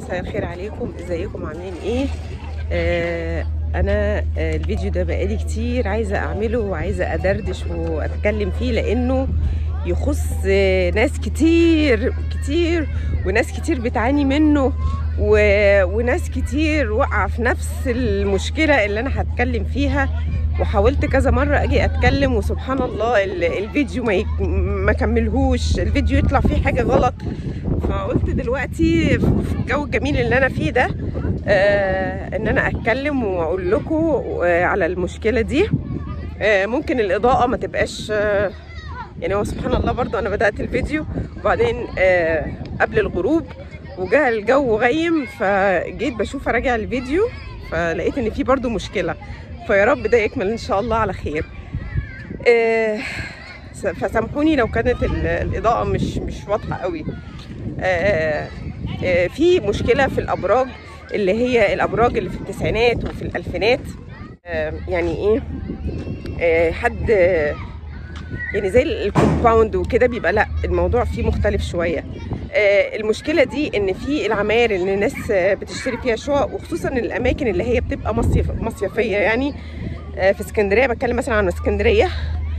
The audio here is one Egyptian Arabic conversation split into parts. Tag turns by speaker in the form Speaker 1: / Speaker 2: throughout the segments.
Speaker 1: مساء الخير عليكم ازيكم عاملين ايه آه انا آه الفيديو ده بقالي كتير عايزه اعمله وعايزه ادردش واتكلم فيه لانه يخص آه ناس كتير كتير وناس كتير بتعاني منه و... وناس كتير واقعه في نفس المشكله اللي انا هتكلم فيها وحاولت كذا مرة أجي أتكلم وسبحان الله ال- الفيديو ما, يك... ما كملهوش الفيديو يطلع فيه حاجة غلط فقلت دلوقتي في الجو الجميل اللي أنا فيه ده آه إن أنا أتكلم وأقول لكم آه على المشكلة دي آه ممكن الإضاءة ما تبقاش آه يعني هو سبحان الله برضو أنا بدأت الفيديو وبعدين آه قبل الغروب وجاء الجو غيم فجيت بشوف أراجع الفيديو فلقيت إن في برضو مشكلة فيا رب ده يكمل ان شاء الله على خير آه، فسامحوني لو كانت ال- الاضاءه مش مش واضحه قوي آه، آه، في مشكله في الابراج اللي هي الابراج اللي في التسعينات وفي الالفينات آه، يعني ايه آه، حد يعني زي الكومباوند وكده بيبقى لا الموضوع فيه مختلف شويه آه، المشكله دي ان في العماير اللي الناس آه، بتشتري فيها شقق وخصوصا الاماكن اللي هي بتبقى مصيف مصيفيه يعني آه، في اسكندريه بتكلم مثلا عن اسكندريه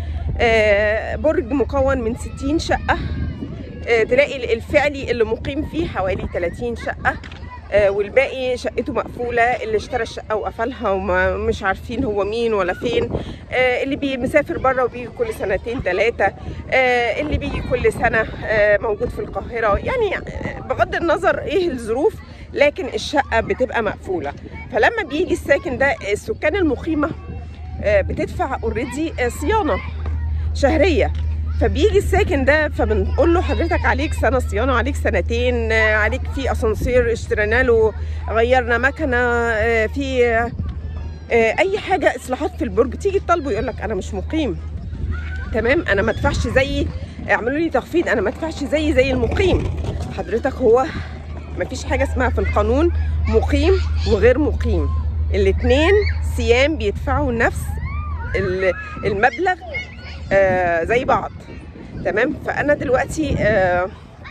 Speaker 1: آه، برج مكون من 60 شقه آه، تلاقي الفعلي اللي مقيم فيه حوالي 30 شقه آه، والباقي شقته مقفوله اللي اشترى الشقه وقفلها ومش عارفين هو مين ولا فين آه، اللي بي مسافر بره وبيجي كل سنتين ثلاثه اللي بيجي كل سنه آه، موجود في القاهره يعني آه، بغض النظر ايه الظروف لكن الشقه بتبقى مقفوله فلما بيجي الساكن ده السكان المقيمه آه، بتدفع اوريدي صيانه شهريه فبيجي الساكن ده فبنقول له حضرتك عليك سنه صيانه عليك سنتين آه، عليك في اسانسير اشترينا له غيرنا مكنه آه، في آه، اي حاجه اصلاحات في البرج تيجي تطالبه يقول لك انا مش مقيم تمام انا ما ادفعش زي اعملوا لي تخفيض انا ما ادفعش زي زي المقيم حضرتك هو ما فيش حاجه اسمها في القانون مقيم وغير مقيم الاثنين سيام بيدفعوا نفس ال- المبلغ آه زي بعض تمام فانا دلوقتي آه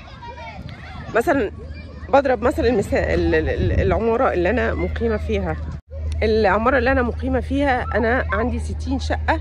Speaker 1: مثلا بضرب مثلا المثال ال- ال- العماره اللي انا مقيمه فيها العماره اللي انا مقيمه فيها انا عندي 60 شقه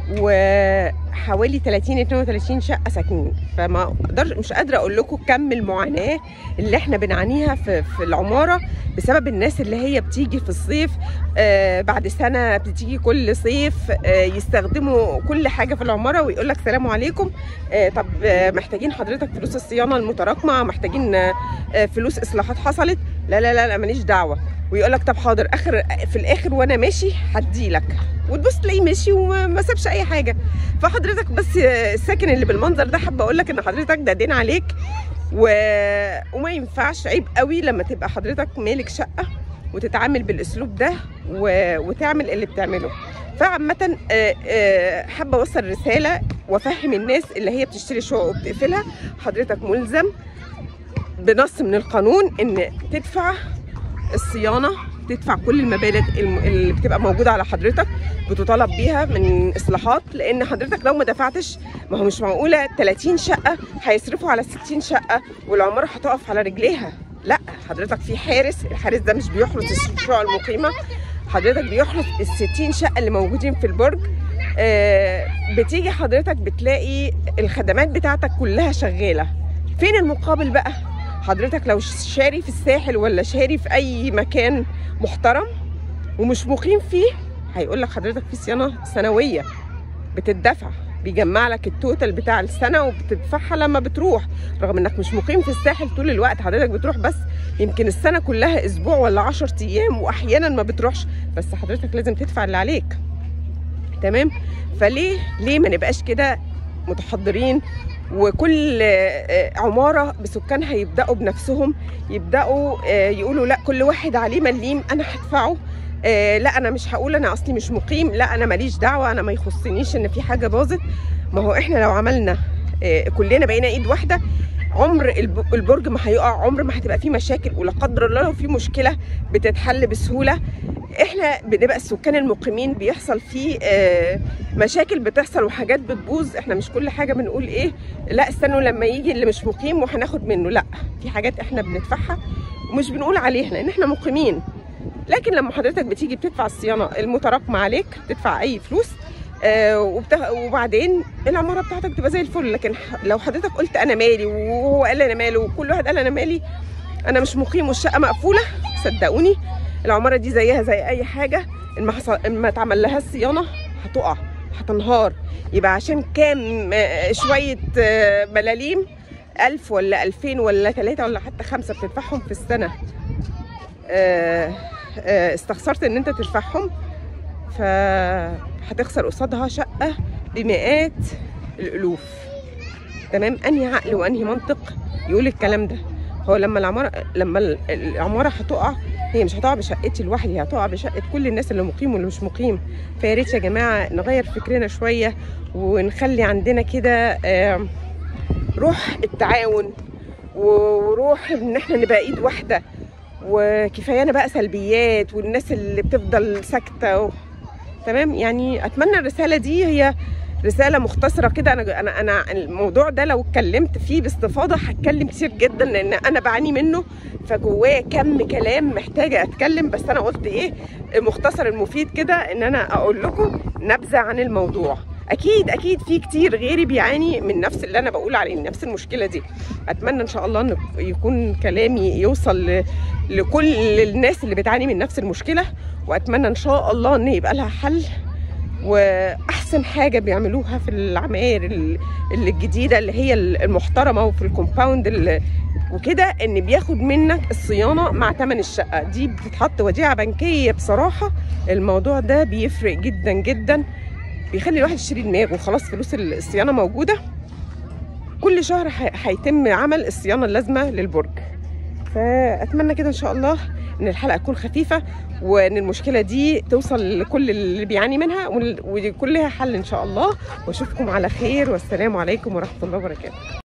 Speaker 1: وحوالي 30 32 شقه ساكنين فما اقدرش مش قادره اقول لكم كم المعاناه اللي احنا بنعانيها في, في العماره بسبب الناس اللي هي بتيجي في الصيف آه بعد سنه بتيجي كل صيف آه يستخدموا كل حاجه في العماره ويقول لك سلام عليكم آه طب آه محتاجين حضرتك فلوس الصيانه المتراكمه محتاجين آه آه، فلوس اصلاحات حصلت لا لا لا, لا ماليش دعوه ويقول لك طب حاضر اخر في الاخر وانا ماشي هديلك وتبص تلاقيه ماشي وما ما سابش اي حاجه فحضرتك بس الساكن اللي بالمنظر ده حابه اقول لك ان حضرتك ده دين عليك و... وما ينفعش عيب قوي لما تبقى حضرتك مالك شقه وتتعامل بالاسلوب ده و... وتعمل اللي بتعمله فعامة آه، آه، حابة أوصل رسالة وأفهم الناس اللي هي بتشتري شقق وبتقفلها حضرتك ملزم بنص من القانون إن تدفع الصيانه تدفع كل المبالغ الم- اللي بتبقى موجوده على حضرتك بتطالب بيها من اصلاحات لان حضرتك لو ما دفعتش ما هو مش معقوله 30 شقه هيصرفوا على 60 شقه والعماره هتقف على رجليها لا حضرتك في حارس الحارس ده مش بيحرس الشقق المقيمه حضرتك بيحرس ال 60 شقه اللي موجودين في البرج آه بتيجي حضرتك بتلاقي الخدمات بتاعتك كلها شغاله فين المقابل بقى حضرتك لو شاري في الساحل ولا شاري في اي مكان محترم ومش مقيم فيه هيقول لك حضرتك في صيانه سنويه بتدفع بيجمع لك التوتال بتاع السنه وبتدفعها لما بتروح رغم انك مش مقيم في الساحل طول الوقت حضرتك بتروح بس يمكن السنه كلها اسبوع ولا 10 ايام واحيانا ما بتروحش بس حضرتك لازم تدفع اللي عليك تمام فليه ليه ما نبقاش كده متحضرين وكل آه، عماره بسكانها يبداوا بنفسهم يبداوا آه، يقولوا لا كل واحد عليه مليم انا هدفعه آه، لا انا مش هقول انا اصلي مش مقيم لا انا ماليش دعوه انا ما يخصنيش ان في حاجه باظت ما هو احنا لو عملنا آه، كلنا بقينا ايد واحده عمر الب- البرج ما هيقع عمر ما هتبقى فيه مشاكل ولا قدر الله لو في مشكله بتتحل بسهوله احنا بنبقى السكان المقيمين بيحصل فيه آه، مشاكل بتحصل وحاجات بتبوظ احنا مش كل حاجه بنقول ايه لا استنوا لما يجي اللي مش مقيم وهناخد منه لا في حاجات احنا بندفعها ومش بنقول عليها لان احنا مقيمين لكن لما حضرتك بتيجي بتدفع الصيانه المتراكمه عليك تدفع اي فلوس آه وبت... وبعدين العماره بتاعتك تبقى زي الفل لكن ح- لو حضرتك قلت انا مالي وهو قال انا مالي وكل واحد قال انا مالي انا مش مقيم والشقه مقفوله صدقوني العماره دي زيها زي اي حاجه اما حصل اما اتعمل لها الصيانه هتقع هتنهار يبقى عشان كام آه، شويه آه، ملاليم ألف ولا ألفين ولا ثلاثة ولا حتى خمسة بتدفعهم في السنة آه، آه، استخسرت ان انت تدفعهم فهتخسر قصادها شقة بمئات الألوف تمام أنهي عقل وأنهي منطق يقول الكلام ده هو لما العمارة لما ال- العمارة هتقع هي مش هتقع بشقتي لوحدي هتقع بشقة كل الناس اللي مقيم واللي مش مقيم فيا ريت يا جماعة نغير فكرنا شوية ونخلي عندنا كده آم، روح التعاون وروح ان احنا نبقى ايد واحده وكفايانا بقى سلبيات والناس اللي بتفضل ساكته و... تمام يعني اتمنى الرساله دي هي رساله مختصره كده انا انا انا الموضوع ده لو اتكلمت فيه باستفاضه هتكلم كتير جدا لان انا بعاني منه فجواه كم كلام محتاجه اتكلم بس انا قلت ايه المختصر المفيد كده ان انا اقول لكم نبذه عن الموضوع اكيد اكيد في كتير غيري بيعاني من نفس اللي انا بقول عليه نفس المشكله دي اتمنى ان شاء الله ان يكون كلامي يوصل ل- لكل الناس اللي بتعاني من نفس المشكله واتمنى ان شاء الله ان يبقى لها حل واحسن حاجه بيعملوها في العماير ال- اللي الجديده اللي هي المحترمه وفي الكومباوند اللي وكده ان بياخد منك الصيانه مع ثمن الشقه دي بتتحط وديعه بنكيه بصراحه الموضوع ده بيفرق جدا جدا بيخلي الواحد يشتري دماغه خلاص فلوس الصيانه موجوده كل شهر ح- هيتم عمل الصيانه اللازمه للبرج فاتمنى كده ان شاء الله ان الحلقه تكون خفيفه وان المشكله دي توصل لكل اللي بيعاني منها وال- ويكون لها حل ان شاء الله واشوفكم على خير والسلام عليكم ورحمه الله وبركاته